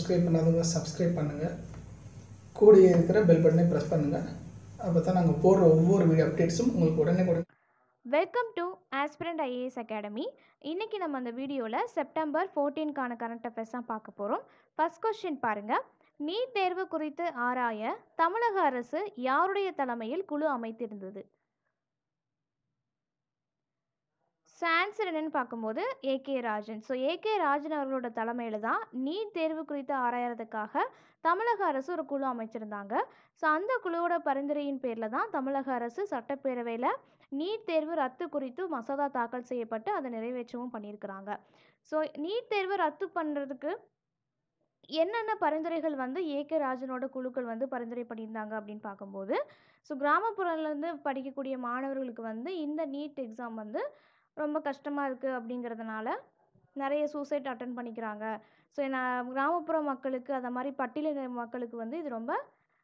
subscribe பண்ணாதவங்க subscribe பண்ணுங்கள் கூடயே இருக்கிற பெல் பட்டனை ப்ரெஸ் பண்ணுங்கள் அப்போ தான் நாங்கள் போடுற ஒவ்வொரு வீடியோ அப்டேட்ஸும் உங்களுக்கு உடனே உடனே welcome to aspirant IAS academy இன்றைக்கி நம்ம அந்த வீடியோவில் செப்டம்பர் ஃபோர்டீன்கான கரண்ட் அஃபேர்ஸ் தான் பார்க்க போகிறோம் ஃபர்ஸ்ட் கொஸ்டின் பாருங்கள் நீட் தேர்வு குறித்து ஆராய தமிழக அரசு யாருடைய தலைமையில் குழு அமைத்திருந்தது ஸோ ஆன்சர் என்னன்னு பார்க்கும்போது AK Rajan so AK Rajan அவர்களோட தலைமையில் தான் நீட் தேர்வு குறித்து ஆராயறதுக்காக தமிழக அரசு ஒரு குழு அமைச்சிருந்தாங்க ஸோ அந்த குழுவோட பரிந்துரையின் பேரில் தான் தமிழக அரசு சட்டப்பேரவையில் நீட் தேர்வு ரத்து குறித்து மசோதா தாக்கல் செய்யப்பட்டு அதை நிறைவேற்றவும் பண்ணியிருக்கிறாங்க ஸோ நீட் தேர்வு ரத்து பண்ணுறதுக்கு என்னென்ன பரிந்துரைகள் வந்து ஏகே ராஜனோட குழுக்கள் வந்து பரிந்துரை பண்ணியிருந்தாங்க அப்படின்னு பார்க்கும்போது ஸோ கிராமப்புறத்துலேருந்து படிக்கக்கூடிய மாணவர்களுக்கு வந்து இந்த நீட் எக்ஸாம் வந்து ரொம்ப கஷ்டமாக இருக்குது அப்படிங்கிறதுனால நிறைய சூசைட் அட்டன் பண்ணிக்கிறாங்க ஸோ நான் கிராமப்புற மக்களுக்கு அந்த மாதிரி பட்டியலின மக்களுக்கு வந்து இது ரொம்ப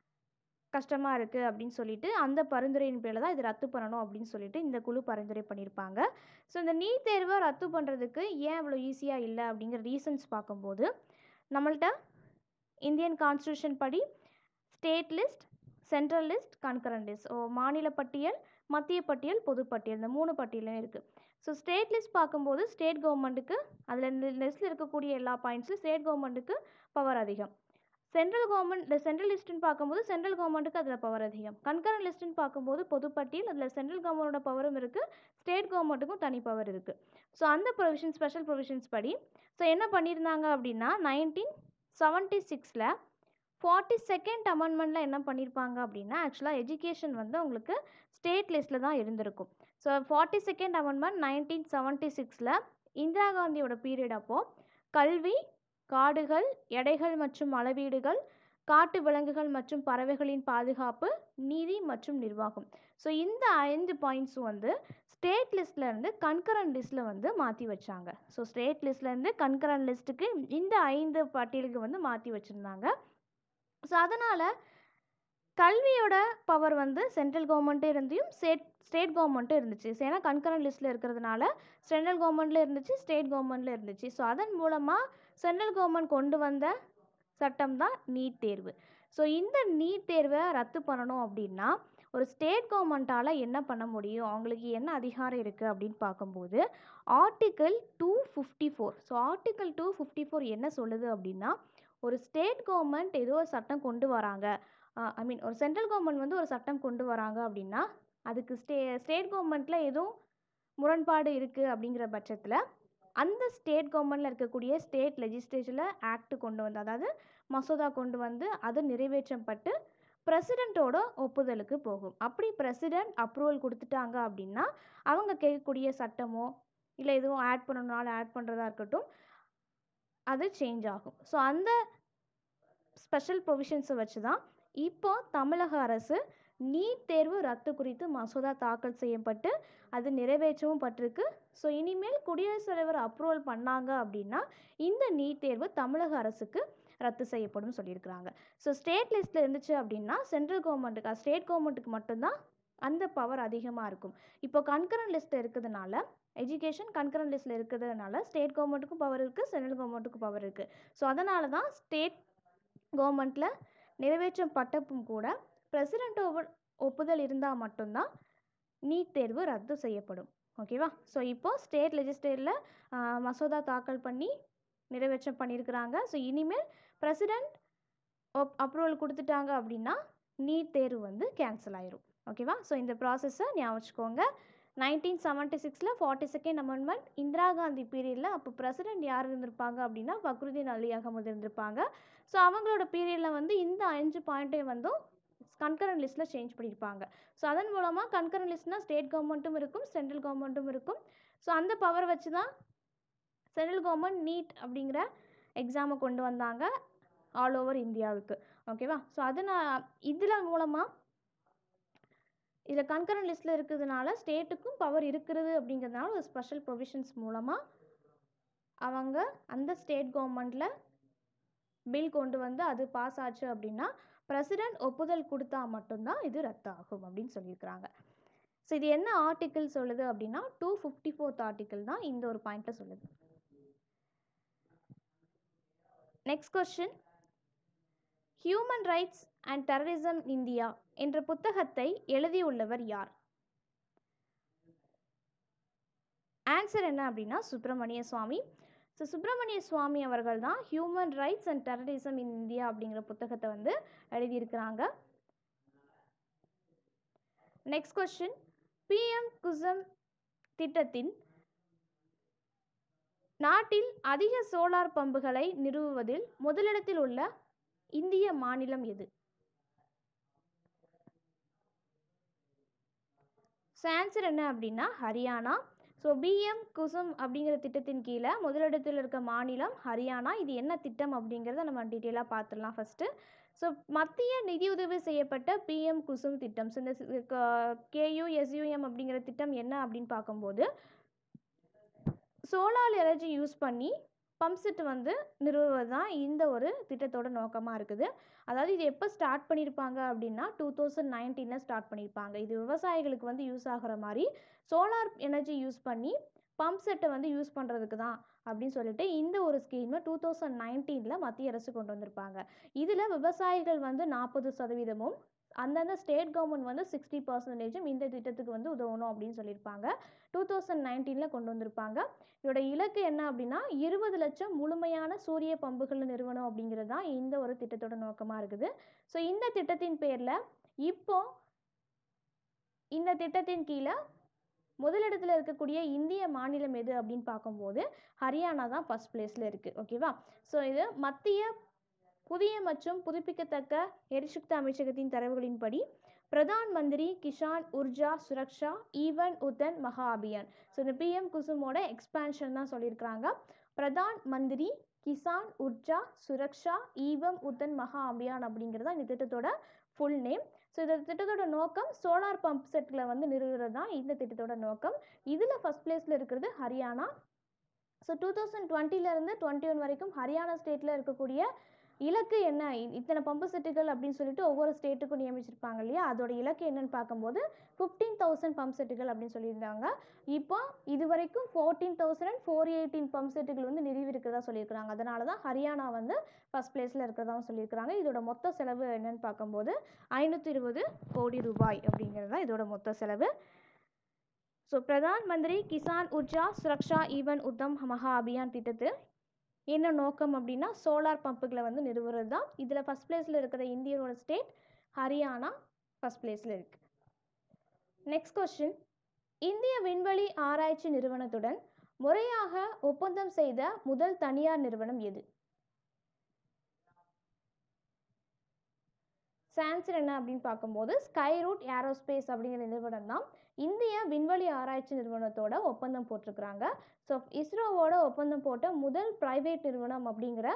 கஷ்டமாக இருக்குது அப்படின்னு சொல்லிட்டு அந்த பரிந்துரையின் பேரில் தான் இது ரத்து பண்ணணும் அப்படின்னு சொல்லிட்டு இந்த குழு பரிந்துரை பண்ணியிருப்பாங்க ஸோ இந்த நீட் தேர்வை ரத்து பண்ணுறதுக்கு ஏன் அவ்வளோ ஈஸியாக இல்லை அப்படிங்கிற ரீசன்ஸ் பார்க்கும்போது நம்மள்ட்ட இந்தியன் கான்ஸ்டியூஷன் படி state list central list concurrent list ஓ மாநில பட்டியல் மத்திய பட்டியல் பொதுப்பட்டியல் இந்த மூணு பட்டியலும் இருக்குது ஸோ ஸ்டேட் லிஸ்ட் பார்க்கும்போது ஸ்டேட் கவர்மெண்ட்டுக்கு அதில் இந்த லிஸ்ட்டில் இருக்கக்கூடிய எல்லா பாயிண்ட்ஸும் ஸ்டேட் கவர்மெண்ட்டுக்கு பவர் அதிகம் சென்ட்ரல் கவர்மெண்ட் இந்த சென்ட்ரல் லிஸ்ட்டுன்னு பார்க்கும்போது சென்ட்ரல் கவர்மெண்ட்டுக்கு அதில் பவர் அதிகம் கன்கரண்ட் லிஸ்ட்டுன்னு பார்க்கும்போது பொதுப்பட்டியல் அதில் சென்ட்ரல் கவர்மெண்டோட பவரும் இருக்குது ஸ்டேட் கவர்மெண்ட்டுக்கும் தனி பவர் இருக்குது ஸோ அந்த ப்ரொவிஷன் ஸ்பெஷல் ப்ரொவிஷன்ஸ் படி ஸோ என்ன பண்ணியிருந்தாங்க அப்படின்னா நைன்டீன் செவன்ட்டி சிக்ஸில் ஃபார்ட்டி செகண்ட் அமெண்ட்மெண்ட்டில் என்ன பண்ணியிருப்பாங்க அப்படின்னா ஆக்சுவலாக எஜுகேஷன் வந்து உங்களுக்கு ஸ்டேட் லிஸ்ட்டில் தான் இருந்திருக்கும் so forty second amendment nineteen seventy சிக்ஸில் இந்திரா காந்தியோட பீரியட் அப்போது கல்வி காடுகள் எடைகள் மற்றும் அளவீடுகள் காட்டு விலங்குகள் மற்றும் பறவைகளின் பாதுகாப்பு நீதி மற்றும் நிர்வாகம் ஸோ இந்த ஐந்து பாயிண்ட்ஸும் வந்து ஸ்டேட் லிஸ்ட்லேருந்து கன்கரண்ட் லிஸ்ட்டில் வந்து மாற்றி வச்சாங்க ஸோ ஸ்டேட் லிஸ்ட்லேருந்து கன்கரண்ட் லிஸ்ட்டுக்கு இந்த ஐந்து பட்டியலுக்கு வந்து மாற்றி வச்சுருந்தாங்க ஸோ அதனால் கல்வியோட பவர் வந்து சென்ட்ரல் கவர்மெண்ட்டும் இருந்தையும் ஸ்டேட் ஸ்டேட் கவர்மெண்ட்டும் இருந்துச்சு ஸோ ஏன்னா கன்கரண்ட் லிஸ்ட்டில் இருக்கிறதுனால சென்ட்ரல் கவர்மெண்ட்டில் இருந்துச்சு ஸ்டேட் கவர்மெண்ட்டில் இருந்துச்சு ஸோ அதன் மூலமாக சென்ட்ரல் கவர்மெண்ட் கொண்டு வந்த சட்டம் தான் நீட் தேர்வு ஸோ இந்த நீட் தேர்வை ரத்து பண்ணணும் அப்படின்னா ஒரு ஸ்டேட் கவர்மெண்ட்டால் என்ன பண்ண முடியும் அவங்களுக்கு என்ன அதிகாரம் இருக்குது அப்படின்னு பார்க்கும்போது article two fifty four so article two fifty four என்ன சொல்லுது அப்படின்னா ஒரு ஸ்டேட் கவர்மெண்ட் ஏதோ ஒரு சட்டம் கொண்டு வராங்க ஐ மீன் ஒரு சென்ட்ரல் கவர்மெண்ட் வந்து ஒரு சட்டம் கொண்டு வராங்க அப்படின்னா அதுக்கு ஸ்டே ஸ்டேட் கவர்மெண்ட்டில் எதுவும் முரண்பாடு இருக்குது அப்படிங்கிற பட்சத்தில் அந்த ஸ்டேட் கவர்மெண்ட்டில் இருக்கக்கூடிய ஸ்டேட் லெஜிஸ்லேச்சரில் ஆக்ட் கொண்டு வந்து அதாவது மசோதா கொண்டு வந்து அது நிறைவேற்றப்பட்டு பிரசிடெண்ட்டோட ஒப்புதலுக்கு போகும் அப்படி பிரசிடெண்ட் அப்ரூவல் கொடுத்துட்டாங்க அப்படின்னா அவங்க கேட்கக்கூடிய சட்டமோ இல்லை எதுவும் ஆட் பண்ணணுனாலும் ஆட் பண்ணுறதா இருக்கட்டும் அது சேஞ்ச் ஆகும் ஸோ அந்த ஸ்பெஷல் ப்ரொவிஷன்ஸை வச்சு தான் இப்போ தமிழக அரசு நீட் தேர்வு ரத்து குறித்து மசோதா தாக்கல் செய்யப்பட்டு அது நிறைவேற்றவும் பட்டிருக்கு ஸோ இனிமேல் குடியரசுத் தலைவர் அப்ரூவல் பண்ணாங்க அப்படின்னா இந்த நீட் தேர்வு தமிழக அரசுக்கு ரத்து செய்யப்படும் சொல்லியிருக்கிறாங்க ஸோ ஸ்டேட் லிஸ்ட்டில் இருந்துச்சு அப்படின்னா சென்ட்ரல் கவர்மெண்ட்டுக்கு ஸ்டேட் கவர்மெண்ட்டுக்கு மட்டும்தான் அந்த பவர் அதிகமாக இருக்கும் இப்போ கன்கரண்ட் லிஸ்ட்டில் இருக்கிறதுனால எஜுகேஷன் கன்கரண்ட் லிஸ்ட்டில் இருக்கிறதுனால ஸ்டேட் கவர்மெண்ட்டுக்கும் பவர் இருக்குது சென்ட்ரல் கவர்மெண்ட்டுக்கும் பவர் இருக்குது ஸோ அதனால தான் ஸ்டேட் கவர்மெண்ட்டில் நிறைவேற்றப்பட்டப்பும் கூட பிரசிடெண்ட் ஒப்புதல் இருந்தால் மட்டும்தான் நீட் தேர்வு ரத்து செய்யப்படும் ஓகேவா ஸோ இப்போது ஸ்டேட் லெஜிஸ்லேட்டில் மசோதா தாக்கல் பண்ணி நிறைவேற்றம் பண்ணியிருக்கிறாங்க ஸோ இனிமேல் பிரசிடெண்ட் ஒப் அப்ரூவல் கொடுத்துட்டாங்க அப்படின்னா நீட் தேர்வு வந்து கேன்சல் ஆயிரும் ஓகேவா ஸோ இந்த ப்ராசஸை ஞாபகம் வச்சுக்கோங்க நைன்டீன் செவன்ட்டி சிக்ஸில் forty second amendment Indira Gandhi பீரியடில் அப்போ பிரசிடெண்ட் யார் இருந்திருப்பாங்க அப்படின்னா ஃபக்ருதீன் அலி அகமது இருந்திருப்பாங்க ஸோ அவங்களோட பீரியடில் வந்து இந்த அஞ்சு பாயிண்ட்டையும் வந்து கன்கரண்ட் லிஸ்ட்டில் சேஞ்ச் பண்ணியிருப்பாங்க ஸோ அதன் மூலமாக கன்கரண்ட் லிஸ்ட்னால் ஸ்டேட் கவர்மெண்ட்டும் இருக்கும் சென்ட்ரல் கவர்மெண்ட்டும் இருக்கும் ஸோ அந்த பவர் வச்சு தான் சென்ட்ரல் கவர்மெண்ட் நீட் அப்படிங்கிற எக்ஸாமை கொண்டு வந்தாங்க ஆல் ஓவர் இந்தியாவுக்கு ஓகேவா ஸோ அது நான் இதில் மூலமாக இதில் கன்கரண்ட் லிஸ்ட்டில் இருக்கிறதுனால ஸ்டேட்டுக்கும் பவர் இருக்கிறது அப்படிங்கிறதுனால ஒரு ஸ்பெஷல் ப்ரொவிஷன்ஸ் மூலமாக அவங்க அந்த ஸ்டேட் கவர்மெண்ட்டில் பில் கொண்டு வந்து அது பாஸ் ஆச்சு அப்படின்னா பிரசிடெண்ட் ஒப்புதல் கொடுத்தா மட்டும்தான் இது ரத்தாகும் அப்படின்னு சொல்லியிருக்கிறாங்க ஸோ இது என்ன ஆர்டிக்கிள் சொல்லுது அப்படின்னா டூ ஃபிஃப்டி ஃபோர்த் ஆர்டிக்கிள் தான் இந்த ஒரு பாயிண்ட்டில் சொல்லுது next question human rights and terrorism India என்ற புத்தகத்தை எழுதியுள்ளவர் யார் ஆன்சர் என்ன அப்படின்னா சுப்பிரமணிய சுவாமி ஸோ சுப்பிரமணிய சுவாமி அவர்கள் தான் human rights and terrorism in India அப்படிங்கிற புத்தகத்தை வந்து எழுதியிருக்கிறாங்க நெக்ஸ்ட் கொஸ்டின் பிஎம் குசம் திட்டத்தின் நாட்டில் அதிக சோலார் பம்புகளை நிறுவுவதில் முதலிடத்தில் உள்ள இந்திய மாநிலம் எது ஆன்சர் என்ன அப்படின்னா ஹரியானா ஸோ பிஎம் குசும் அப்படிங்கிற திட்டத்தின் கீழே முதலிடத்தில் இருக்க மாநிலம் ஹரியானா இது என்ன திட்டம் அப்படிங்கிறத நம்ம டீட்டெயிலாக பார்த்துடலாம் ஃபஸ்ட்டு ஸோ மத்திய நிதியுதவி செய்யப்பட்ட பிஎம் குசும் திட்டம் ஸோ இந்த கேயூஎஸ்யூஎம் அப்படிங்கிற திட்டம் என்ன அப்படின்னு பார்க்கும்போது சோலார் எனர்ஜி யூஸ் பண்ணி பம்ப் செட் வந்து நிறுவுவது தான் இந்த ஒரு திட்டத்தோட நோக்கமாக இருக்குது அதாவது இது எப்போ ஸ்டார்ட் பண்ணியிருப்பாங்க அப்படின்னா டூ தௌசண்ட் நைன்டீனில் ஸ்டார்ட் பண்ணியிருப்பாங்க இது விவசாயிகளுக்கு வந்து யூஸ் ஆகிற மாதிரி சோலார் எனர்ஜி யூஸ் பண்ணி பம்ப் செட்டை வந்து யூஸ் பண்ணுறதுக்கு தான் அப்படின்னு சொல்லிட்டு இந்த ஒரு ஸ்கீமை டூ தௌசண்ட் நைன்டீனில் மத்திய அரசு கொண்டு வந்திருப்பாங்க இதில் விவசாயிகள் வந்து நாற்பது சதவீதமும் அந்தந்த ஸ்டேட் கவர்மெண்ட் வந்து சிக்ஸ்டி பர்சன்டேஜும் இந்த திட்டத்துக்கு வந்து உதவணும் அப்படின்னு சொல்லியிருப்பாங்க டூ தௌசண்ட் நைன்டீனில் கொண்டு வந்திருப்பாங்க இதோட இலக்கு என்ன அப்படின்னா இருபது லட்சம் முழுமையான சூரிய பம்புகள் நிறுவனம் அப்படிங்கிறது தான் இந்த ஒரு திட்டத்தோட நோக்கமாக இருக்குது ஸோ இந்த திட்டத்தின் பேரில் இப்போ இந்த திட்டத்தின் கீழே முதலிடத்தில் இருக்கக்கூடிய இந்திய மாநிலம் எது அப்படின்னு பார்க்கும்போது ஹரியானா தான் ஃபஸ்ட் பிளேஸில் இருக்குது ஓகேவா ஸோ இது மத்திய புதிய மற்றும் புதுப்பிக்கத்தக்க எரிசக்தி அமைச்சகத்தின் தரவுகளின்படி பிரதான் மந்திரி கிஷான் உர்ஜா சுரக்ஷா ஈவன் உத்தன் மகா அபியான் ஸோ இந்த பிஎம் குசுமோட எக்ஸ்பான்ஷன் தான் சொல்லியிருக்கிறாங்க பிரதான் மந்திரி கிசான் உர்ஜா சுரக்ஷா ஈவம் உத்தன் மகா அபியான் அப்படிங்கிறது தான் இந்த திட்டத்தோட ஃபுல் நேம் ஸோ இந்த திட்டத்தோட நோக்கம் சோலார் பம்ப் செட்டில் வந்து நிறுவுறது தான் இந்த திட்டத்தோட நோக்கம் இதில் ஃபஸ்ட் பிளேஸில் இருக்கிறது ஹரியானா ஸோ டூ தௌசண்ட் டுவெண்ட்டிலேருந்து டுவெண்ட்டி ஒன் வரைக்கும் ஹரியானா ஸ்டேட்டில் இருக்கக்கூடிய இலக்கு என்ன இ- இத்தனை பம்பு செட்டுகள் அப்படின்னு சொல்லிட்டு ஒவ்வொரு ஸ்டேட்டுக்கும் நியமிச்சிருப்பாங்க இல்லையா அதோட இலக்கு என்னன்னு பார்க்கும்போது ஃபிஃப்டீன் தௌசண்ட் பம்ப் செட்டுகள் அப்படின்னு சொல்லியிருந்தாங்க இப்போ இது வரைக்கும் fourteen thousand and four eighteen pump செட்டுகள் வந்து நிறுவி இருக்கிறதா சொல்லியிருக்கிறாங்க அதனால தான் ஹரியானா வந்து ஃபர்ஸ்ட் பிளேஸில் இருக்கிறதாவும் சொல்லியிருக்கிறாங்க இதோட மொத்த செலவு என்னன்னு பார்க்கும்போது ஐநூற்றி இருபது கோடி ரூபாய் அப்படிங்கிறது தான் இதோட மொத்த செலவு ஸோ பிரதான் மந்திரி கிசான் உர்ஜா சுரக்ஷா ஈவன் உத்தம் மகா அபியான் திட்டத்து என்ன நோக்கம் அப்படின்னா சோலார் பம்புகளை வந்து நிறுவுறது தான் இதில் ஃபஸ்ட் பிளேஸில் இருக்கிற இந்தியனோட ஸ்டேட் ஹரியானா ஃபஸ்ட் பிளேஸில் இருக்குது நெக்ஸ்ட் கொஸ்டின் இந்திய விண்வெளி ஆராய்ச்சி நிறுவனத்துடன் முறையாக ஒப்பந்தம் செய்த முதல் தனியார் நிறுவனம் எது சான்சர் என்ன அப்படின்னு பார்க்கும்போது ஸ்கைரூட் ஏரோஸ்பேஸ் அப்படிங்கிற நிறுவனம் தான் இந்திய விண்வெளி ஆராய்ச்சி நிறுவனத்தோட ஒப்பந்தம் போட்டிருக்கிறாங்க ஸோ இஸ்ரோவோட ஒப்பந்தம் போட்ட முதல் பிரைவேட் நிறுவனம் அப்படிங்கிற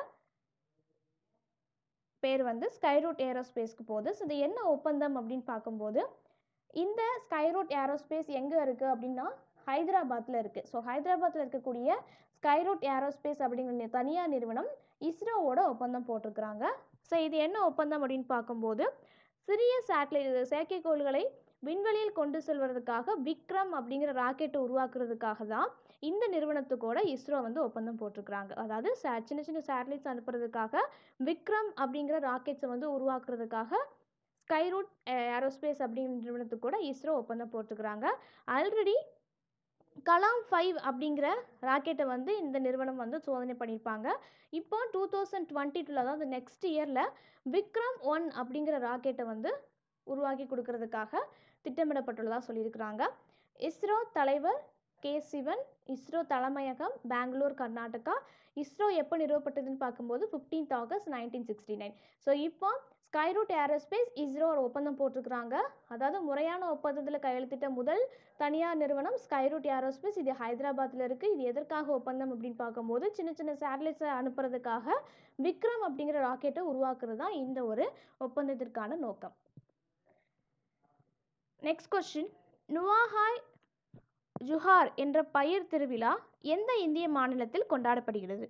பேர் வந்து ஸ்கைரூட் ஏரோஸ்பேஸ்க்கு போகுது ஸோ இது என்ன ஒப்பந்தம் அப்படின்னு பார்க்கும்போது இந்த ஸ்கைரூட் ஏரோஸ்பேஸ் எங்கே இருக்குது அப்படின்னா ஹைதராபாத்தில் இருக்குது ஸோ ஹைதராபாத்தில் இருக்கக்கூடிய ஸ்கைரூட் ஏரோஸ்பேஸ் அப்படிங்கிற நி- தனியார் நிறுவனம் இஸ்ரோவோட ஒப்பந்தம் போட்டிருக்கிறாங்க ஸோ இது என்ன ஒப்பந்தம் அப்படின்னு பார்க்கும்போது சிறிய சேட்டலைட் செயற்கைக்கோள்களை விண்வெளியில் கொண்டு செல்வதற்காக விக்ரம் அப்படிங்கிற ராக்கெட்டை உருவாக்குறதுக்காக தான் இந்த நிறுவனத்துக்கூட இஸ்ரோ வந்து ஒப்பந்தம் போட்டிருக்கிறாங்க அதாவது ச- சின்ன சின்ன சேட்டலைட்ஸ் அனுப்புறதுக்காக விக்ரம் அப்படிங்கிற ராக்கெட்ஸை வந்து உருவாக்குறதுக்காக ஸ்கைரூட் ஏரோஸ்பேஸ் அப்படிங்கிற நிறுவனத்துக்கு கூட இஸ்ரோ ஒப்பந்தம் போட்டிருக்கிறாங்க ஆல்ரெடி கலாம் ஃபைவ் அப்படிங்கிற ராக்கெட்டை வந்து இந்த நிறுவனம் வந்து சோதனை பண்ணியிருப்பாங்க இப்போ டூ தௌசண்ட் டுவெண்ட்டி டூவில் அதாவது நெக்ஸ்ட் இயரில் விக்ரம் ஒன் அப்படிங்கிற ராக்கெட்டை வந்து உருவாக்கி கொடுக்கறதுக்காக திட்டமிடப்பட்டுள்ளதாக சொல்லியிருக்கிறாங்க இஸ்ரோ தலைவர் கே சிவன் இஸ்ரோ தலைமையகம் பெங்களூர் கர்நாடகா இஸ்ரோ எப்போ நிறுவப்பட்டதுன்னு பார்க்கும்போது 15th August nineteen sixty nine so இப்போ ஸ்கைரூட் ஏரோஸ்பேஸ் இஸ்ரோ ஒரு ஒப்பந்தம் போட்டிருக்கிறாங்க அதாவது முறையான ஒப்பந்தத்தில் கையெழுத்திட்ட முதல் தனியார் நிறுவனம் ஸ்கைரூட் ஏரோஸ்பேஸ் இது ஹைதராபாத்தில் இருக்குது இது எதற்காக ஒப்பந்தம் அப்படின்னு பார்க்கும்போது சின்ன சின்ன சேட்டலைட்ஸை அனுப்புறதுக்காக விக்ரம் அப்படிங்கிற ராக்கெட்டை உருவாக்குறது தான் இந்த ஒரு ஒப்பந்தத்திற்கான நோக்கம் நெக்ஸ்ட் கொஸ்டின் நுவாஹாய் ஜுஹார் என்ற பயிர் திருவிழா எந்த இந்திய மாநிலத்தில் கொண்டாடப்படுகிறது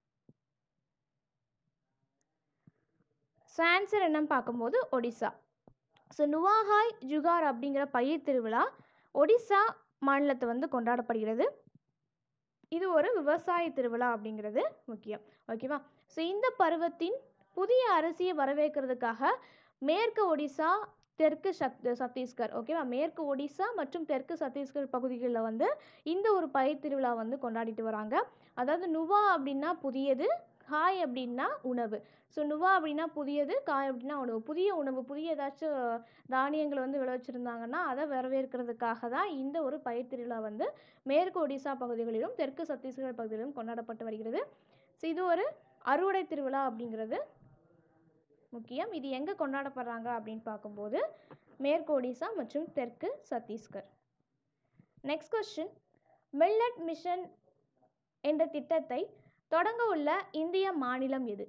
ஆன்சர் என்னன்னு பார்க்கும்போது ஒடிசா ஸோ நுவாஹாய் ஜுகார் அப்படிங்கிற பயிர் திருவிழா ஒடிசா மாநிலத்தை வந்து கொண்டாடப்படுகிறது இது ஒரு விவசாய திருவிழா அப்படிங்கிறது முக்கியம் ஓகேவா ஸோ இந்த பருவத்தின் புதிய அரசியை வரவேற்கிறதுக்காக மேற்கு ஒடிசா தெற்கு சத் சத்தீஸ்கர் ஓகேவா மேற்கு ஒடிசா மற்றும் தெற்கு சத்தீஸ்கர் பகுதிகளில் வந்து இந்த ஒரு பயிர் திருவிழா வந்து கொண்டாடிட்டு வராங்க அதாவது நுவா அப்படின்னா புதியது காய் அப்படின்னா உணவு ஸோ நுவா அப்படின்னா புதியது காய் அப்படின்னா உணவு புதிய உணவு புதிய ஏதாச்சும் தானியங்களை வந்து விளைவிச்சிருந்தாங்கன்னா அதை வரவேற்கிறதுக்காக தான் இந்த ஒரு பயிர் திருவிழா வந்து மேற்கு ஒடிசா பகுதிகளிலும் தெற்கு சத்தீஸ்கர் பகுதிகளிலும் கொண்டாடப்பட்டு வருகிறது ஸோ இது ஒரு அறுவடை திருவிழா அப்படிங்கிறது முக்கியம் இது எங்கே கொண்டாடப்படுறாங்க அப்படின்னு பார்க்கும்போது மேற்கு ஒடிசா மற்றும் தெற்கு Chhattisgarh next question millet mission என்ற திட்டத்தை தொடங்க உள்ள இந்திய மாநிலம் எது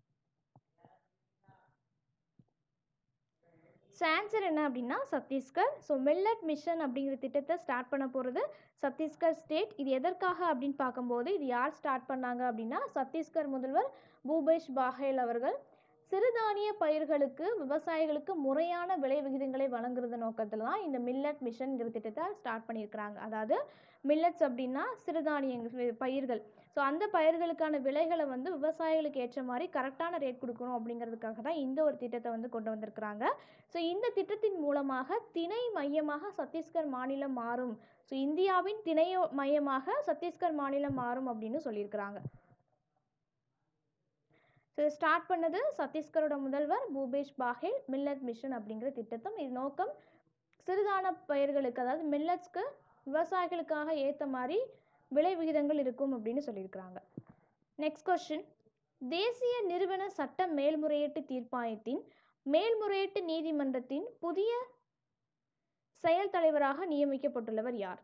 ஸோ ஆன்சர் என்ன அப்படின்னா சத்தீஸ்கர் ஸோ மில்லட் மிஷன் அப்படிங்கிற திட்டத்தை ஸ்டார்ட் பண்ண போகிறது சத்தீஸ்கர் ஸ்டேட் இது எதற்காக அப்படின்னு பார்க்கும்போது இது யார் ஸ்டார்ட் பண்ணாங்க அப்படின்னா சத்தீஸ்கர் முதல்வர் பூபேஷ் பாஹேல் அவர்கள் சிறுதானிய பயிர்களுக்கு விவசாயிகளுக்கு முறையான விலை விகிதங்களை வழங்குறது நோக்கத்தில் தான் இந்த மில்லட் மிஷன்ங்கிற திட்டத்தை ஸ்டார்ட் பண்ணியிருக்கிறாங்க அதாவது மில்லட்ஸ் அப்படின்னா சிறுதானியங்கள் பயிர்கள் ஸோ அந்த பயிர்களுக்கான விலைகளை வந்து விவசாயிகளுக்கு ஏற்ற மாதிரி கரெக்டான ரேட் கொடுக்கணும் அப்படிங்கிறதுக்காக தான் இந்த ஒரு திட்டத்தை வந்து கொண்டு வந்திருக்கிறாங்க ஸோ இந்த திட்டத்தின் மூலமாக திணை மையமாக சத்தீஸ்கர் மாநிலம் மாறும் ஸோ இந்தியாவின் திணை மையமாக சத்தீஸ்கர் மாநிலம் மாறும் அப்படின்னு சொல்லியிருக்கிறாங்க ஸோ ஸ்டார்ட் பண்ணது சத்தீஸ்கரோட முதல்வர் பூபேஷ் பாஹேல் மில்லட் மிஷன் அப்படிங்கிற திட்டத்தம் இது நோக்கம் சிறுதான பயிர்களுக்கு அதாவது மில்லட்ஸ்க்கு விவசாயிகளுக்காக ஏற்ற மாதிரி விலை விகிதங்கள் இருக்கும் அப்படின்னு சொல்லியிருக்கிறாங்க நெக்ஸ்ட் கொஸ்டின் தேசிய நிறுவன சட்ட மேல்முறையீட்டு தீர்ப்பாயத்தின் மேல்முறையீட்டு நீதிமன்றத்தின் புதிய செயல் தலைவராக நியமிக்கப்பட்டுள்ளவர் யார்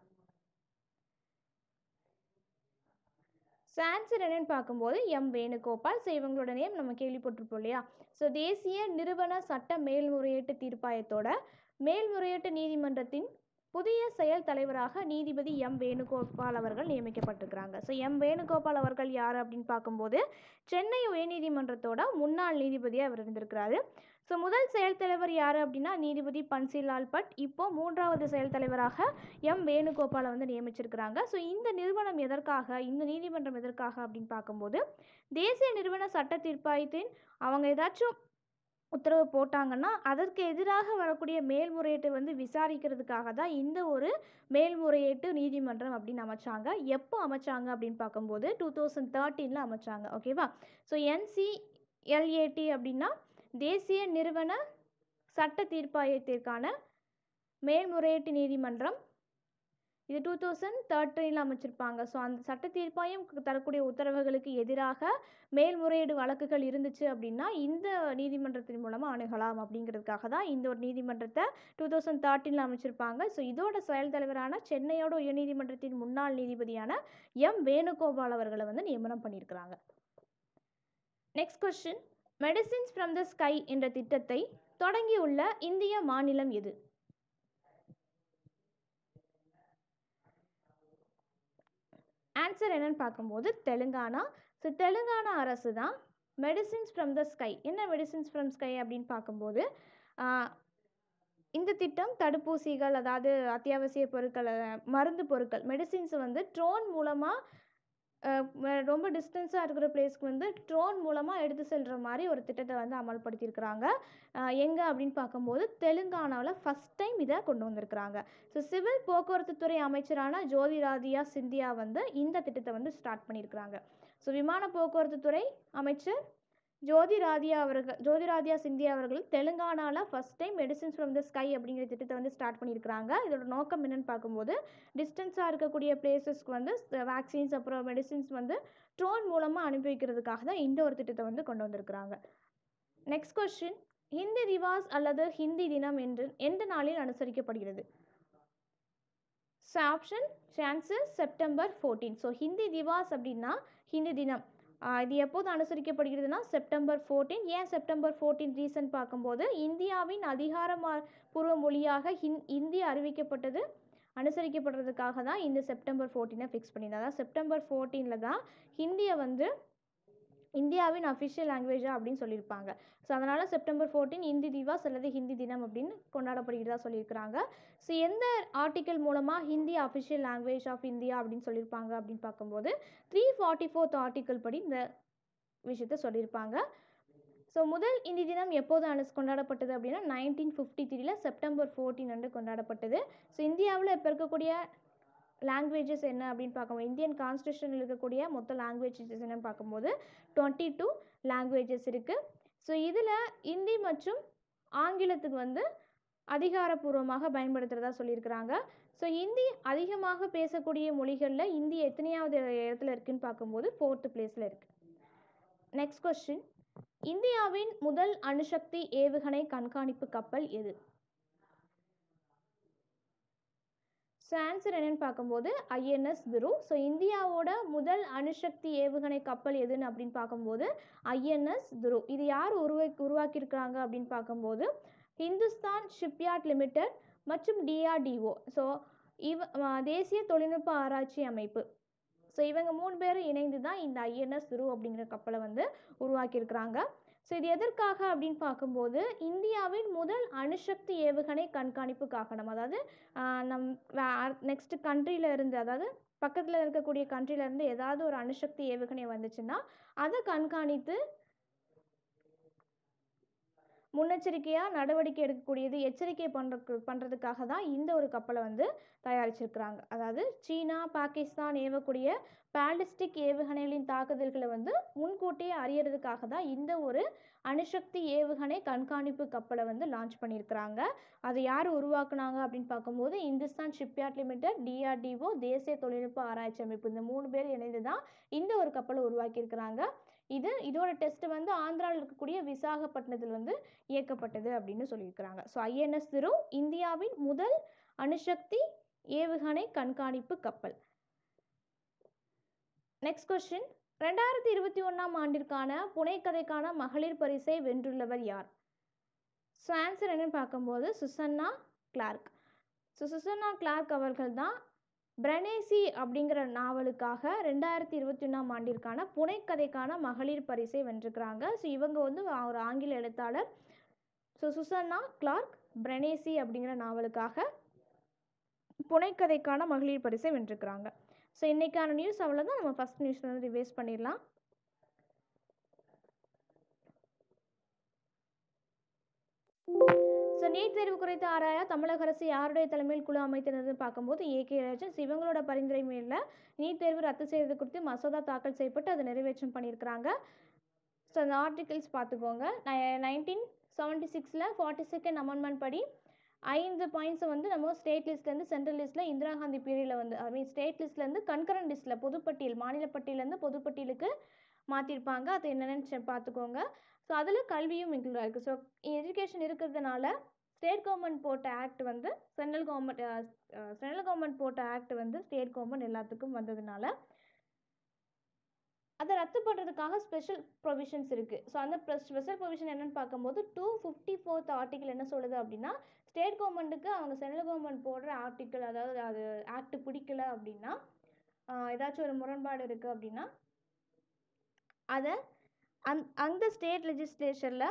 ஆன்சர் என்னன்னு பார்க்கும்போது எம் வேணுகோபால் ஸோ இவங்களோட நேம் நம்ம கேள்விப்பட்டிருப்போம் இல்லையா ஸோ தேசிய நிறுவன சட்ட மேல்முறையீட்டு தீர்ப்பாயத்தோட மேல்முறையீட்டு நீதிமன்றத்தின் புதிய செயல் தலைவராக நீதிபதி எம் வேணுகோபால் அவர்கள் நியமிக்கப்பட்டிருக்கிறாங்க ஸோ எம் வேணுகோபால் அவர்கள் யார் அப்படின்னு பார்க்கும்போது சென்னை உயர்நீதிமன்றத்தோட முன்னாள் நீதிபதியாக அவர் இருந்திருக்கிறாரு ஸோ முதல் செயல் தலைவர் யார் அப்படின்னா நீதிபதி பன்சிலால் பட் இப்போ மூன்றாவது செயல் தலைவராக எம் வேணுகோபாலை வந்து நியமிச்சிருக்கிறாங்க ஸோ இந்த நிறுவனம் எதற்காக இந்த நீதிமன்றம் எதற்காக அப்படின்னு பார்க்கும்போது தேசிய நிறுவன சட்ட தீர்ப்பாயத்தின் அவங்க ஏதாச்சும் உத்தரவு போட்டாங்கன்னா அதற்கு எதிராக வரக்கூடிய மேல்முறையீட்டை வந்து விசாரிக்கிறதுக்காக தான் இந்த ஒரு மேல்முறையீட்டு நீதிமன்றம் அப்படின்னு அமைச்சாங்க எப்போ அமைச்சாங்க அப்படின்னு பார்க்கும்போது டூ தௌசண்ட் தேர்ட்டீனில் அமைச்சாங்க ஓகேவா ஸோ என்சிஎல்ஏடி அப்படின்னா தேசிய நிறுவன சட்ட தீர்ப்பாயத்திற்கான மேல்முறையீட்டு நீதிமன்றம் இது டூ தௌசண்ட் தேர்ட்டீனில் அமைச்சிருப்பாங்க ஸோ அந்த சட்ட தீர்ப்பாயம் தரக்கூடிய உத்தரவுகளுக்கு எதிராக மேல்முறையீடு வழக்குகள் இருந்துச்சு அப்படின்னா இந்த நீதிமன்றத்தின் மூலமாக அணுகலாம் அப்படிங்கிறதுக்காக தான் இந்த ஒரு நீதிமன்றத்தை டூ தௌசண்ட் தேர்ட்டீனில் அமைச்சிருப்பாங்க ஸோ இதோட செயல் தலைவரான சென்னையோட உயர்நீதிமன்றத்தின் முன்னாள் நீதிபதியான எம் வேணுகோபால் அவர்களை வந்து நியமனம் பண்ணியிருக்கிறாங்க next question medicines from the sky என்ற திட்டத்தை தொடங்கியுள்ள இந்திய மாநிலம் எது ஆன்சர் என்னன்னு பார்க்கும்போது தெலுங்கானா ஸோ தெலுங்கானா அரசு தான் மெடிசின்ஸ் ஃப்ரம் த ஸ்கை என்ன மெடிசின்ஸ் ஃப்ரம் ஸ்கை அப்படின்னு பார்க்கும்போது இந்த திட்டம் தடுப்பூசிகள் அதாவது அத்தியாவசிய பொருட்கள் மருந்து பொருட்கள் மெடிசின்ஸ் வந்து ட்ரோன் மூலமாக ரொம்ப டிஸ்டன்ஸாக இருக்கிற பிளேஸ்க்கு வந்து ட்ரோன் மூலமாக எடுத்து செல்கிற மாதிரி ஒரு திட்டத்தை வந்து அமல்படுத்தியிருக்கிறாங்க எங்கே அப்படின்னு பார்க்கும்போது தெலுங்கானாவில் ஃபஸ்ட் டைம் இதை கொண்டு வந்திருக்கிறாங்க ஸோ சிவில் போக்குவரத்து துறை அமைச்சரான ஜோதிராதியா சிந்தியா வந்து இந்த திட்டத்தை வந்து ஸ்டார்ட் பண்ணியிருக்கிறாங்க ஸோ விமான போக்குவரத்து துறை அமைச்சர் ஜோதிராதியா அவர்கள் ஜோதிராதியா சிந்தியா அவர்கள் தெலுங்கானாவில் first time medicines from the sky அப்படிங்கிற திட்டத்தை வந்து ஸ்டார்ட் பண்ணியிருக்கிறாங்க இதோட நோக்கம் என்னென்னு பார்க்கும்போது டிஸ்டன்ஸாக இருக்கக்கூடிய பிளேசஸ்க்கு வந்து வேக்சின்ஸ் அப்புறம் மெடிசின்ஸ் வந்து ட்ரோன் மூலமாக அனுப்பி வைக்கிறதுக்காக தான் இந்த ஒரு திட்டத்தை வந்து கொண்டு வந்திருக்கிறாங்க நெக்ஸ்ட் கொஸ்டின் ஹிந்தி திவாஸ் அல்லது ஹிந்தி தினம் என்று எந்த நாளில் அனுசரிக்கப்படுகிறது so option chances September fourteen so Hindi Diwas அப்படின்னா ஹிந்தி தினம் இது எப்போது அனுசரிக்கப்படுகிறதுனா செப்டம்பர் ஃபோர்டீன் ஏன் செப்டம்பர் ஃபோர்டீன் ரீசன் பார்க்கும்போது இந்தியாவின் அதிகாரப்பூர்வ மொழியாக ஹிந் இந்தி அறிவிக்கப்பட்டது அனுசரிக்கப்படுறதுக்காக தான் இந்த செப்டம்பர் ஃபோர்டீனை ஃபிக்ஸ் பண்ணியிருந்தாங்க அதாவது செப்டம்பர் ஃபோர்டீனில் தான் ஹிந்தியை வந்து இந்தியாவின் அஃபிஷியல் லாங்குவேஜா அப்படின்னு சொல்லியிருப்பாங்க ஸோ அதனால் செப்டம்பர் ஃபோர்டீன் இந்தி திவாஸ் அல்லது ஹிந்தி தினம் அப்படின்னு கொண்டாடப்படுகிறதா சொல்லியிருக்கிறாங்க ஸோ எந்த ஆர்டிக்கல் மூலமாக Hindi official language of India அப்படின்னு சொல்லியிருப்பாங்க அப்படின்னு பார்க்கும்போது த்ரீ ஃபார்ட்டி ஃபோர்த் ஆர்டிக்கல் படி இந்த விஷயத்த சொல்லியிருப்பாங்க ஸோ முதல் இந்தி தினம் எப்போது அனு கொண்டாடப்பட்டது அப்படின்னா நைன்டீன் ஃபிஃப்டி த்ரீல செப்டம்பர் ஃபோர்டீன் அன்று கொண்டாடப்பட்டது ஸோ இந்தியாவில் இப்போ இருக்கக்கூடிய லாங்குவேஜஸ் என்ன அப்படின்னு பார்க்கும்போது இந்தியன் கான்ஸ்டியூஷனில் இருக்கக்கூடிய மொத்த லாங்குவேஜஸ் என்னன்னு பார்க்கும்போது டுவெண்ட்டி டூ லாங்குவேஜஸ் இருக்குது ஸோ இதில் இந்தி மற்றும் ஆங்கிலத்துக்கு வந்து அதிகாரப்பூர்வமாக பயன்படுத்துகிறதா சொல்லியிருக்கிறாங்க ஸோ இந்தி அதிகமாக பேசக்கூடிய மொழிகளில் இந்தி எத்தனையாவது இடத்துல இருக்குன்னு பார்க்கும்போது ஃபோர்த்து பிளேஸில் இருக்குது நெக்ஸ்ட் கொஸ்டின் இந்தியாவின் முதல் அணுசக்தி ஏவுகணை கண்காணிப்பு கப்பல் எது ஸோ ஆன்சர் என்னன்னு பார்க்கும்போது ஐஎன்எஸ் துரு ஸோ இந்தியாவோட முதல் அணுசக்தி ஏவுகணை கப்பல் எதுன்னு அப்படின்னு பார்க்கும்போது ஐஎன்எஸ் துரு இது யார் உருவா உருவாக்கியிருக்கிறாங்க அப்படின்னு பார்க்கும்போது ஹிந்துஸ்தான் ஷிப்யார்ட் லிமிடெட் மற்றும் டிஆர்டிஓ ஸோ இவ தேசிய தொழில்நுட்ப ஆராய்ச்சி அமைப்பு ஸோ இவங்க மூணு பேரும் இணைந்து தான் இந்த ஐஎன்எஸ் துரு அப்படிங்கிற கப்பலை வந்து உருவாக்கியிருக்கிறாங்க ஸோ இது எதற்காக அப்படின்னு பார்க்கும்போது இந்தியாவின் முதல் அணுசக்தி ஏவுகணை கண்காணிப்புக்காக நம்ம அதாவது நம் நெக்ஸ்ட் கண்ட்ரியில் இருந்து அதாவது பக்கத்தில் இருக்கக்கூடிய கண்ட்ரில இருந்து ஏதாவது ஒரு அணுசக்தி ஏவுகணை வந்துச்சுன்னா அதை கண்காணித்து முன்னெச்சரிக்கையாக நடவடிக்கை எடுக்கக்கூடியது எச்சரிக்கை பண்ணுறக்கு பண்ணுறதுக்காக தான் இந்த ஒரு கப்பலை வந்து தயாரிச்சிருக்கிறாங்க அதாவது சீனா பாகிஸ்தான் ஏவக்கூடிய பேலிஸ்டிக் ஏவுகணைகளின் தாக்குதல்களை வந்து முன்கூட்டியே அறியறதுக்காக தான் இந்த ஒரு அணுசக்தி ஏவுகணை கண்காணிப்பு கப்பலை வந்து லான்ச் பண்ணியிருக்கிறாங்க அதை யார் உருவாக்குனாங்க அப்படின்னு பார்க்கும்போது இந்துஸ்தான் ஷிப்யார்ட் லிமிடெட் டிஆர்டிஓ தேசிய தொழில்நுட்ப ஆராய்ச்சி அமைப்பு இந்த மூணு பேர் இணைந்து தான் இந்த ஒரு கப்பலை உருவாக்கியிருக்கிறாங்க இது இதோட டெஸ்ட் வந்து ஆந்திராவில் இருக்கக்கூடிய விசாகப்பட்டினத்தில் வந்து இயக்கப்பட்டது அப்படின்னு சொல்லியிருக்கிறாங்க ஸோ ஐஎன்எஸ் திரு இந்தியாவின் முதல் அணுசக்தி ஏவுகணை கண்காணிப்பு கப்பல் நெக்ஸ்ட் கொஸ்டின் ரெண்டாயிரத்தி இருபத்தி ஒன்றாம் ஆண்டிற்கான புனைக்கதைக்கான மகளிர் பரிசை வென்றுள்ளவர் யார் ஸோ ஆன்சர் என்னன்னு பார்க்கும்போது Susanna Clarke so Susanna Clarke அவர்கள் தான் பிரனேசி அப்படிங்கிற நாவலுக்காக ரெண்டாயிரத்தி இருபத்தி ஒன்றாம் ஆண்டிற்கான புனைக்கதைக்கான மகளிர் பரிசை வென்றிருக்கிறாங்க ஸோ இவங்க வந்து ஒரு ஆங்கில எழுத்தாளர் ஸோ சுசன்னா கிளார்க் பிரனேசி அப்படிங்கிற நாவலுக்காக புனைக்கதைக்கான மகளிர் பரிசை வென்றிருக்கிறாங்க ஸோ இன்றைக்கான நியூஸ் அவ்வளோதான் நம்ம ஃபஸ்ட் நியூஸ் வந்து ரிவைஸ் பண்ணிடலாம் ஸோ நீட் தேர்வு குறித்து ஆராய தமிழக அரசு யாருடைய தலைமையில் குழு அமைத்திருந்ததுன்னு பார்க்கும்போது ஏ கே ராஜன் இவங்களோட பரிந்துரை மேல நீட் தேர்வு ரத்து செய்வது குறித்து மசோதா தாக்கல் செய்யப்பட்டு அதை நிறைவேற்றம் பண்ணியிருக்கிறாங்க ஸோ அந்த ஆர்டிகிள்ஸ் பார்த்துக்கோங்க நைன்டீன் செவன்ட்டி சிக்ஸில் ஃபார்ட்டி செகண்ட் அமெண்ட்மெண்ட் படி ஐந்து பாயிண்ட்ஸை வந்து நம்ம ஸ்டேட் லிஸ்ட்லேருந்து சென்ட்ரல் லிஸ்ட்டில் இந்திரா காந்தி பீரியடில் வந்து ஐ மீன் ஸ்டேட் லிஸ்ட்லேருந்து கன்கரண்ட் லிஸ்ட்டில் பொதுப்பட்டியல் மாநில பட்டியலேருந்து பொதுப்பட்டியலுக்கு மாற்றிருப்பாங்க அது என்னென்னு பார்த்துக்கோங்க ஸோ அதில் கல்வியும் இன்க்ளூட் ஆகிருக்கு ஸோ எஜுகேஷன் இருக்கிறதுனால ஸ்டேட் கவர்மெண்ட் போட்ட ஆக்ட் வந்து சென்ட்ரல் கவர்மெண்ட் சென்ட்ரல் கவர்மெண்ட் போட்ட ஆக்ட் வந்து ஸ்டேட் கவர்மெண்ட் எல்லாத்துக்கும் வந்ததுனால அதை ரத்து பண்ணுறதுக்காக ஸ்பெஷல் ப்ரொவிஷன்ஸ் இருக்குது ஸோ அந்த ஸ்பெஷல் ப்ரொவிஷன் என்னென்னு பார்க்கும்போது டூ ஃபிஃப்டி ஃபோர்த் ஆர்டிக்கல் என்ன சொல்லுது அப்படின்னா ஸ்டேட் கவர்மெண்ட்டுக்கு அவங்க சென்ட்ரல் கவர்மெண்ட் போடுற ஆர்டிக்கல் அதாவது அது ஆக்ட் பிடிக்கல அப்படின்னா ஏதாச்சும் ஒரு முரண்பாடு இருக்குது அப்படின்னா அதை அந் அந்த ஸ்டேட் லெஜிஸ்லேச்சரில்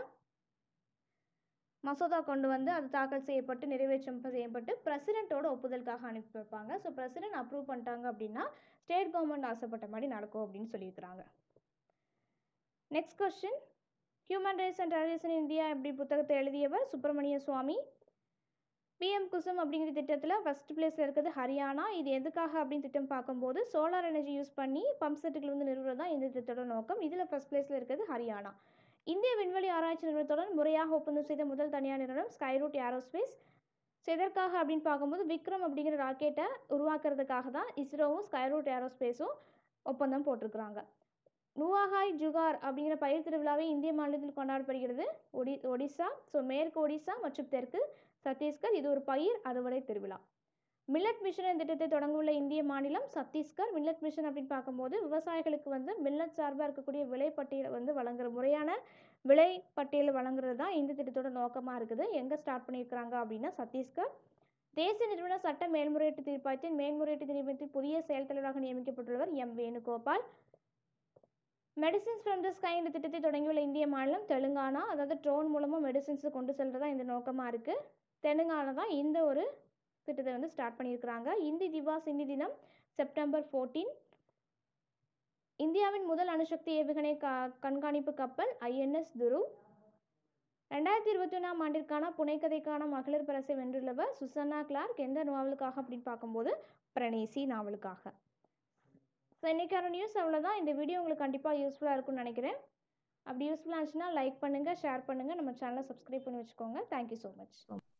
மசோதா கொண்டு வந்து அது தாக்கல் செய்யப்பட்டு நிறைவேற்றம் செய்யப்பட்டு பிரசிடெண்ட்டோட ஒப்புதலுக்காக அனுப்பி வைப்பாங்க ஸோ பிரசிடென்ட் அப்ரூவ் பண்ணிட்டாங்க அப்படின்னா ஸ்டேட் கவர்மெண்ட் ஆசைப்பட்ட மாதிரி நடக்கும் அப்படின்னு சொல்லியிருக்கிறாங்க next question human rights and terrorism India எப்படி புத்தகத்தை எழுதியவர் சுப்பிரமணிய சுவாமி பிஎம் குசும் அப்படிங்கிற திட்டத்தில் ஃபஸ்ட் பிளேஸில் இருக்கிறது ஹரியானா இது எதுக்காக அப்படின்னு திட்டம் பார்க்கும்போது சோலார் எனர்ஜி யூஸ் பண்ணி பம்ப் செட்டுகள் வந்து நிறுவுறது தான் இந்த திட்டத்தோட நோக்கம் இதில் ஃபஸ்ட் பிளேஸில் இருக்கிறது ஹரியானா இந்திய விண்வெளி ஆராய்ச்சி நிறுவனத்துடன் முறையாக ஒப்பந்தம் செய்த முதல் தனியார் நிறுவனம் ஸ்கைரூட் ஏரோஸ்பேஸ் ஸோ எதற்காக அப்படின்னு பார்க்கும்போது விக்ரம் அப்படிங்கிற ராக்கெட்டை உருவாக்குறதுக்காக தான் இஸ்ரோவும் ஸ்கைரூட் ஏரோஸ்பேஸும் ஒப்பந்தம் போட்டிருக்கிறாங்க நுவாஹாய் ஜுகார் அப்படிங்கிற பயிர் திருவிழாவை இந்திய மாநிலத்தில் கொண்டாடப்படுகிறது ஒடி ஒடிசா ஸோ மேற்கு ஒடிசா மற்றும் தெற்கு சத்தீஸ்கர் இது ஒரு பயிர் அறுவடை திருவிழா மில்லட் மிஷன் திட்டத்தை தொடங்கவுள்ள இந்திய மாநிலம் சத்தீஸ்கர் மில்லட் மிஷன் அப்படின்னு பார்க்கும்போது விவசாயிகளுக்கு வந்து மில்லட் சார்பாக இருக்கக்கூடிய விலை பட்டியலை வந்து வழங்குற முறையான விலை பட்டியல் வழங்குறது தான் இந்த திட்டத்தோட நோக்கமாக இருக்குது எங்கே ஸ்டார்ட் பண்ணியிருக்கிறாங்க அப்படின்னா சத்தீஸ்கர் தேசிய நிறுவன சட்ட மேல்முறையீட்டு தீர்ப்பாயத்தின் மேல்முறையீட்டு தீர்ப்பாயத்தின் புதிய செயல் தலைவராக நியமிக்கப்பட்டுள்ளவர் M Venugopal medicines from the sky இந்த திட்டத்தை தொடங்கியுள்ள இந்திய மாநிலம் தெலுங்கானா அதாவது ட்ரோன் மூலமாக மெடிசின்ஸை கொண்டு செல்றதா இந்த நோக்கமாக இருக்குது தெலுங்கானா தான் இந்த ஒரு திட்டத்தை வந்து ஸ்டார்ட் பண்ணியிருக்கிறாங்க இந்தி திவாஸ் இந்தி தினம் செப்டம்பர் ஃபோர்டீன் இந்தியாவின் முதல் அணுசக்தி ஏவுகணை க கண்காணிப்பு கப்பல் ஐஎன்எஸ் துரு ரெண்டாயிரத்தி இருபத்தி ஒன்றாம் ஆண்டிற்கான புனைக்கதைக்கான மகளிர் பரிசை வென்றுள்ளவர் சுசன்னா கிளார்க் எந்த நாவலுக்காக அப்படின்னு பார்க்கும்போது பிரணேசி நாவலுக்காக ஸோ இன்றைக்கான நியூஸ் அவ்வளோதான் இந்த வீடியோ உங்களுக்கு கண்டிப்பாக யூஸ்ஃபுல்லாக இருக்கும்னு நினைக்கிறேன் அப்படி யூஸ்ஃபுல்லாக இருந்துச்சுன்னா லைக் பண்ணுங்கள் ஷேர் பண்ணுங்கள் நம்ம சேனலை சப்ஸ்கிரைப் பண்ணி வச்சுக்கோங்க தேங்க்யூ ஸோ மச்